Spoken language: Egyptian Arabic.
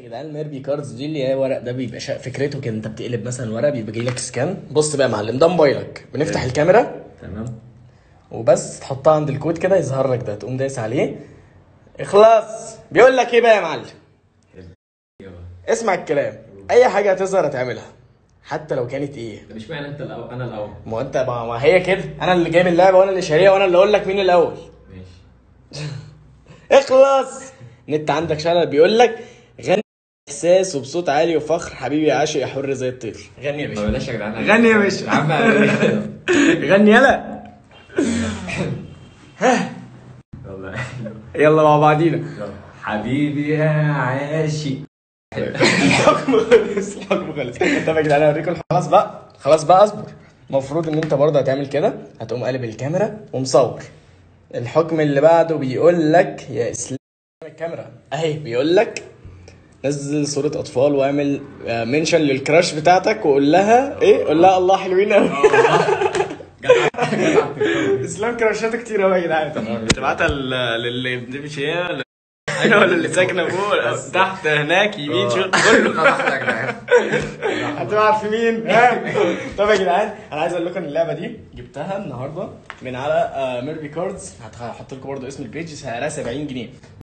جدعان ميربي كاردز دي اللي هي ورق ده بيبقى شا... فكرته كده انت بتقلب مثلا ورق بيبقى جاي لك سكان بص بقى يا معلم ده موبايلك بنفتح حلو. الكاميرا تمام وبس تحطها عند الكود كده يظهر لك ده تقوم دايس عليه اخلاص بيقول لك ايه بقى يا معلم يلا اسمع الكلام اي حاجه هتظهر هتعملها حتى لو كانت ايه طب اشمعنى انت الاول انا الاول ما هو انت ما ما هي كده انا اللي جايب اللعبه وانا اللي شاريها وانا اللي اقول لك مين الاول ماشي اخلص نت عندك شلل بيقول لك غني احساس وبصوت عالي وفخر حبيبي يا عاشق يا حر زي الطير غني يا ما باشا بلاش يا جدعان غني يا باشا. يا عم غني يلا والله يلا مع بعضينا يلا. حبيبي يا عاشق الحكم خلص الحكم خلص طب يا جدعان اوريكم خلاص بقى خلاص بقى اصبر المفروض ان انت برضه هتعمل كده هتقوم قلب الكاميرا ومصور الحكم اللي بعده بيقول لك يا اسلام الكاميرا اهي بيقول لك نزل صورة أطفال واعمل منشن للكراش بتاعتك وقول لها إيه؟ قول لها الله حلوين أوي اسلام كراشاته كتير أوي يا جدعان بتبعتها لل- للي مش هي ايوه ولا اللي ساكنه فوق تحت هناك يمين شمال كله يا جدعان هتبعت في مين؟ ها؟ طب يا جدعان انا عايز اقول لكم ان اللعبه دي جبتها النهارده من على ميربي كاردز هحط لكم برضه اسم البيج سعرها 70 جنيه